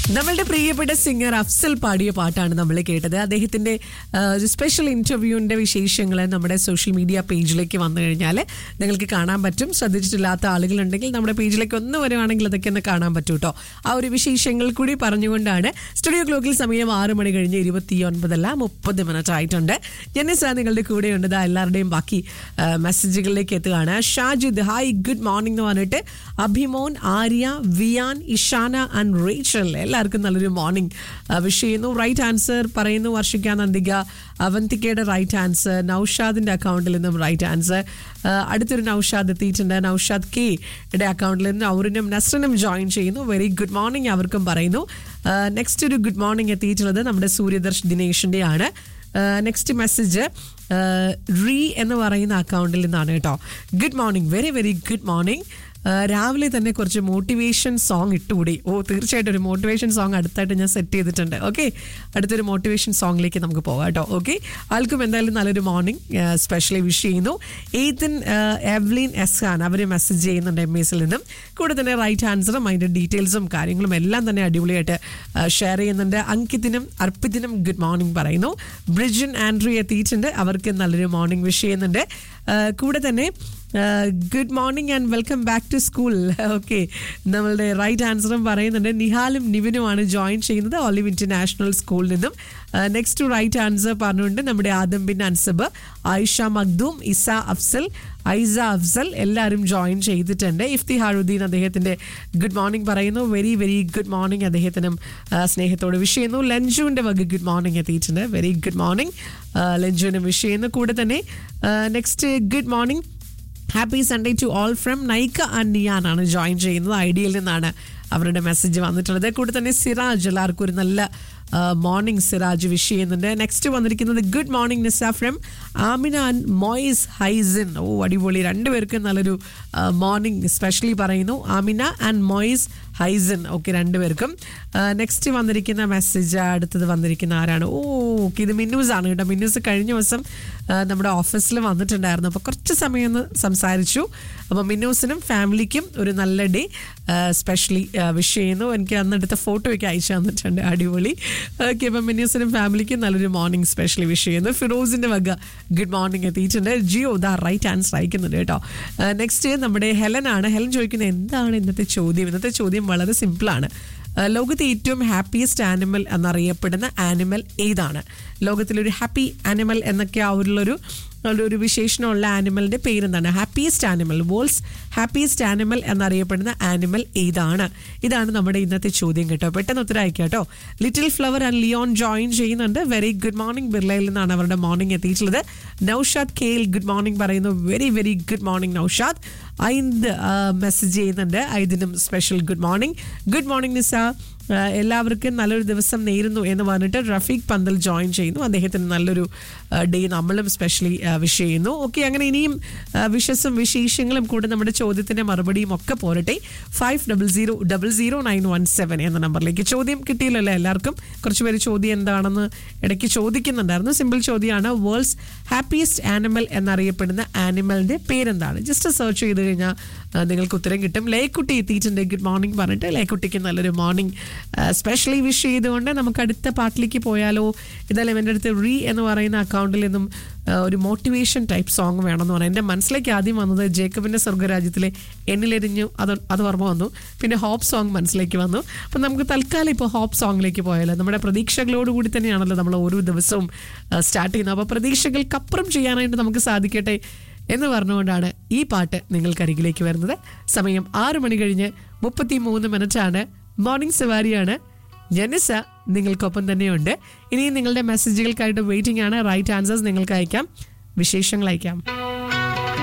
നമ്മളുടെ പ്രിയപ്പെട്ട സിംഗർ അഫ്സൽ പാടിയ പാട്ടാണ് നമ്മൾ കേട്ടത് അദ്ദേഹത്തിന്റെ ആ, ഒരു സ്പെഷ്യൽ ഇന്റർവ്യൂവിന്റെ വിശേഷങ്ങൾ നമ്മുടെ സോഷ്യൽ മീഡിയ പേജിലേക്ക് വന്നു കഴിഞ്ഞാൽ നിങ്ങൾക്ക് കാണാൻ പറ്റും ശ്രദ്ധിച്ചിട്ടില്ലാത്ത ആളുകളുണ്ടെങ്കിൽ നമ്മുടെ പേജിലേക്ക് ഒന്ന് വരുവാണെങ്കിൽ അതൊക്കെ ഒന്ന് കാണാൻ പറ്റും കേട്ടോ ആ ഒരു വിശേഷങ്ങൾ കൂടി പറഞ്ഞുകൊണ്ടാണ് സ്റ്റുഡിയോ ക്ലോക്കിൽ സമയം ആറ് മണി കഴിഞ്ഞ് ഇരുപത്തി ഒൻപതല്ല മുപ്പത് മിനിറ്റ് ആയിട്ടുണ്ട് ജനസ നിങ്ങളുടെ കൂടെയുണ്ട് ദാ എല്ലാവരുടെയും ബാക്കി ആ, മെസ്സേജുകളിലേക്ക് എത്തുകയാണ് ഷാജിദ് ഹായ് ഗുഡ് മോർണിംഗ് എന്ന് പറഞ്ഞിട്ട് അഭിമോൻ ആര്യ വിയാൻ ഇഷാന ആൻഡ് റേച്ചൽ എല്ലാവർക്കും നല്ലൊരു മോർണിംഗ് വിഷ് ചെയ്യുന്നു റൈറ്റ് ആൻസർ പറയുന്നു വർഷിക്ക നന്ദിക അവന്തികയുടെ റൈറ്റ് ആൻസർ നൌഷാദിന്റെ അക്കൗണ്ടിൽ നിന്നും റൈറ്റ് ആൻസർ അടുത്തൊരു നൌഷാദ് എത്തിയിട്ടുണ്ട് നൌഷാദ് കെ യുടെ അക്കൗണ്ടിൽ നിന്ന് ഔറിനും നസ്രനും ജോയിൻ ചെയ്യുന്നു വെരി ഗുഡ് മോർണിംഗ് അവർക്കും പറയുന്നു നെക്സ്റ്റ് ഒരു ഗുഡ് മോർണിംഗ് എത്തിയിട്ടുള്ളത് നമ്മുടെ സൂര്യദർശ് ദിനേഷിന്റെ ആണ് നെക്സ്റ്റ് മെസ്സേജ് റീ എന്ന് പറയുന്ന അക്കൗണ്ടിൽ നിന്നാണ് കേട്ടോ good morning very very good morning രാവിലെ തന്നെ കുറച്ച് മോട്ടിവേഷൻ സോങ് ഇട്ടുകൂടി ഓ തീർച്ചയായിട്ടും ഒരു മോട്ടിവേഷൻ സോങ് അടുത്തായിട്ട് ഞാൻ സെറ്റ് ചെയ്തിട്ടുണ്ട് ഓക്കെ അടുത്തൊരു മോട്ടിവേഷൻ സോങ്ങിലേക്ക് നമുക്ക് പോകാം കേട്ടോ ഓക്കെ ആൾക്കും എന്തായാലും നല്ലൊരു മോർണിംഗ് സ്പെഷ്യലി വിഷ് ചെയ്യുന്നു എയ്തൻ എവ്ലിൻ എസ് ഖാൻ അവർ മെസ്സേജ് ചെയ്യുന്നുണ്ട് എം എസിൽ നിന്നും കൂടെ തന്നെ റൈറ്റ് ആൻസറും അതിൻ്റെ ഡീറ്റെയിൽസും കാര്യങ്ങളും എല്ലാം തന്നെ അടിപൊളിയായിട്ട് ഷെയർ ചെയ്യുന്നുണ്ട് അങ്കിത്തിനും അർപ്പിത്തിനും ഗുഡ് മോർണിംഗ് പറയുന്നു ബ്രിജിൻ ആൻഡ്രി എത്തിയിട്ടുണ്ട് അവർക്ക് നല്ലൊരു മോർണിംഗ് വിഷ് ചെയ്യുന്നുണ്ട് ആ, കൂടെ തന്നെ good morning and welcome back to school okay നമ്മളുടെ റൈറ്റ് ആൻസറും പറയുന്നുണ്ട് നിഹാലും നിവിനുമാണ് ജോയിൻ ചെയ്യുന്നത് ഒലിവ് ഇന്റർനാഷണൽ സ്കൂളിൽ നിന്നും നെക്സ്റ്റ് റൈറ്റ് ആൻസർ പറഞ്ഞുകൊണ്ട് നമ്മുടെ ആദം ബിൻ അൻസബ് ആയിഷ മഖ്ദൂം ഇസ അഫ്സൽ ഐസ അഫ്സൽ എല്ലാവരും ജോയിൻ ചെയ്തിട്ടുണ്ട് ഇഫ്തി ഹാറുദ്ദീൻ അദ്ദേഹത്തിന്റെ ഗുഡ് മോർണിംഗ് പറയുന്നു വെരി വെരി ഗുഡ് മോർണിംഗ് അദ്ദേഹത്തിനും ആ, സ്നേഹത്തോട് വിഷ് ചെയ്യുന്നു ലഞ്ചുവിന്റെ വക ഗുഡ് മോർണിംഗ് എത്തിയിട്ടുണ്ട് വെരി ഗുഡ് മോർണിംഗ് ലഞ്ചുവിനും വിഷ് ചെയ്യുന്നു കൂടെ തന്നെ next good morning happy Sunday to all from Naika and നിയാനാണ് ജോയിൻ ചെയ്യുന്നത് ഐഡിയയിൽ നിന്നാണ് അവരുടെ മെസ്സേജ് വന്നിട്ടുള്ളത് കൂടെ തന്നെ സിറാജ് എല്ലാവർക്കും ഒരു നല്ല മോർണിംഗ് സിറാജ് വിഷ് ചെയ്യുന്നുണ്ട് നെക്സ്റ്റ് വന്നിരിക്കുന്നത് good morning Nisa from Amina and Moiz Haisin ഓ അടിപൊളി രണ്ടുപേർക്കും നല്ലൊരു മോർണിംഗ് സ്പെഷ്യലി പറയുന്നു ആമിന ആൻഡ് മോയിസ് ഹൈസിൻ ഓക്കെ രണ്ടുപേർക്കും നെക്സ്റ്റ് വന്നിരിക്കുന്ന മെസ്സേജ് അടുത്തത് വന്നിരിക്കുന്ന ആരാണ് ഓ ഓക്കെ ഇത് മിന്നൂസ് ആണ് കേട്ടോ മിന്നൂസ് കഴിഞ്ഞ ദിവസം ആ, നമ്മുടെ ഓഫീസിൽ വന്നിട്ടുണ്ടായിരുന്നു അപ്പോൾ കുറച്ച് സമയം ഒന്ന് സംസാരിച്ചു അപ്പോൾ മിന്നൂസിനും ഫാമിലിക്കും ഒരു നല്ല ഡേ സ്പെഷ്യലി വിഷ് ചെയ്യുന്നു എനിക്ക് അന്ന് എടുത്ത ഫോട്ടോ ഒക്കെ അയച്ചു തന്നിട്ടുണ്ട് അടിപൊളി ഓക്കെ അപ്പം മിന്നൂസിനും ഫാമിലിക്കും നല്ലൊരു മോർണിംഗ് സ്പെഷ്യലി വിഷ് ചെയ്യുന്നു ഫിറോസിന്റെ വക ഗുഡ് മോർണിംഗ് എത്തിയിട്ടുണ്ട് ജിയോ ദാ റൈറ്റ് ആൻസർ അയക്കുന്നുണ്ട് കേട്ടോ നെക്സ്റ്റ് നമ്മുടെ ഹെലൻ ആണ് ഹെലൻ ചോദിക്കുന്നത് എന്താണ് ഇന്നത്തെ ചോദ്യം ഇന്നത്തെ ചോദ്യം വളരെ സിമ്പിളാണ് ഏഹ് ലോകത്തെ ഏറ്റവും ഹാപ്പിയസ്റ്റ് ആനിമൽ എന്നറിയപ്പെടുന്ന ആനിമൽ ഏതാണ് ലോകത്തിലൊരു ഹാപ്പി ആനിമൽ എന്നൊക്കെ ആ ഒരു ഒരു ഒരു വിശേഷണമുള്ള ആനിമലിന്റെ പേരെന്താണ് happiest animal world's happiest animal എന്നറിയപ്പെടുന്ന ആനിമൽ ഏതാണ് ഇതാണ് നമ്മുടെ ഇന്നത്തെ ചോദ്യം കേട്ടോ പെട്ടെന്ന് ഉത്തരം അയക്കാം കേട്ടോ little flower and Leon join ചെയ്യുന്നുണ്ട് വെരി ഗുഡ് മോർണിംഗ് ബിർളയിൽ നിന്നാണ് അവരുടെ മോർണിംഗ് എത്തിയിട്ടുള്ളത് നൌഷാദ് കെയിൽ ഗുഡ് മോർണിംഗ് പറയുന്നു very very good morning Naushad Ainth message ചെയ്യുന്നുണ്ട് ഐദിനും special good morning good morning Nisa ആ, എല്ലാവർക്കും നല്ലൊരു ദിവസം നേരുന്നു എന്ന് പറഞ്ഞിട്ട് റഫീഖ് പന്തൽ ജോയിൻ ചെയ്യുന്നു അദ്ദേഹത്തിന് നല്ലൊരു ഡേ നമ്മളും സ്പെഷ്യലി വിഷ് ചെയ്യുന്നു ഓക്കെ അങ്ങനെ ഇനിയും വിഷസും വിശേഷങ്ങളും കൂടെ നമ്മുടെ ചോദ്യത്തിന്റെ മറുപടിയും ഒക്കെ പോരട്ടെ five double zero double zero nine one seven എന്ന നമ്പറിലേക്ക് ചോദ്യം കിട്ടിയില്ലല്ലോ എല്ലാവർക്കും കുറച്ച് പേര് ചോദ്യം എന്താണെന്ന് ഇടയ്ക്ക് ചോദിക്കുന്നുണ്ടായിരുന്നു സിമ്പിൾ ചോദ്യമാണ് വേൾഡ്സ് ഹാപ്പിയസ്റ്റ് ആനിമൽ എന്നറിയപ്പെടുന്ന ആനിമലിന്റെ പേരെന്താണ് ജസ്റ്റ് സെർച്ച് ചെയ്ത് കഴിഞ്ഞാൽ ആ, നിങ്ങൾക്ക് ഉത്തരം കിട്ടും ലേക്കുട്ടി എത്തിയിട്ടുണ്ട് ഗുഡ് മോർണിംഗ് പറഞ്ഞിട്ട് ലേക്കുട്ടിക്ക് നല്ലൊരു മോർണിംഗ് സ്പെഷ്യലി വിഷ് ചെയ്തുകൊണ്ട് നമുക്ക് അടുത്ത പാട്ടിലേക്ക് പോയാലോ ഇതായാലും എൻ്റെ അടുത്ത് റീ എന്ന് പറയുന്ന അക്കൗണ്ടിൽ നിന്നും ആ, ഒരു മോട്ടിവേഷൻ ടൈപ്പ് സോങ് വേണമെന്ന് പറയാം എൻ്റെ മനസ്സിലേക്ക് ആദ്യം വന്നത് ജേക്കബിൻ്റെ സ്വർഗ്ഗരാജ്യത്തിലെ എണ്ണിലെരിഞ്ഞു അത് അത് ഓർമ്മ വന്നു പിന്നെ ഹോപ്പ് സോങ് മനസ്സിലേക്ക് വന്നു അപ്പം നമുക്ക് തൽക്കാലം ഇപ്പോൾ ഹോപ്പ് സോങ്ങിലേക്ക് പോയാലോ നമ്മുടെ പ്രതീക്ഷകളോടുകൂടി തന്നെയാണല്ലോ നമ്മൾ ഓരോ ദിവസവും സ്റ്റാർട്ട് ചെയ്യുന്നത് അപ്പോൾ പ്രതീക്ഷകൾക്കപ്പുറം ചെയ്യാനായിട്ട് നമുക്ക് സാധിക്കട്ടെ എന്ന് പറഞ്ഞുകൊണ്ടാണ് ഈ പാട്ട് നിങ്ങൾക്കരികിലേക്ക് വരുന്നത് സമയം ആറ് മണി കഴിഞ്ഞ് മുപ്പത്തി മൂന്ന് മിനിറ്റാണ് മോർണിംഗ് സവാരിയാണ് ജനസ നിങ്ങൾക്കൊപ്പം തന്നെയുണ്ട് ഇനിയും നിങ്ങളുടെ മെസ്സേജുകൾക്കായിട്ട് വെയിറ്റിംഗ് ആണ് റൈറ്റ് ആൻസേഴ്സ് നിങ്ങൾക്ക് അയക്കാം വിശേഷങ്ങൾ അയക്കാം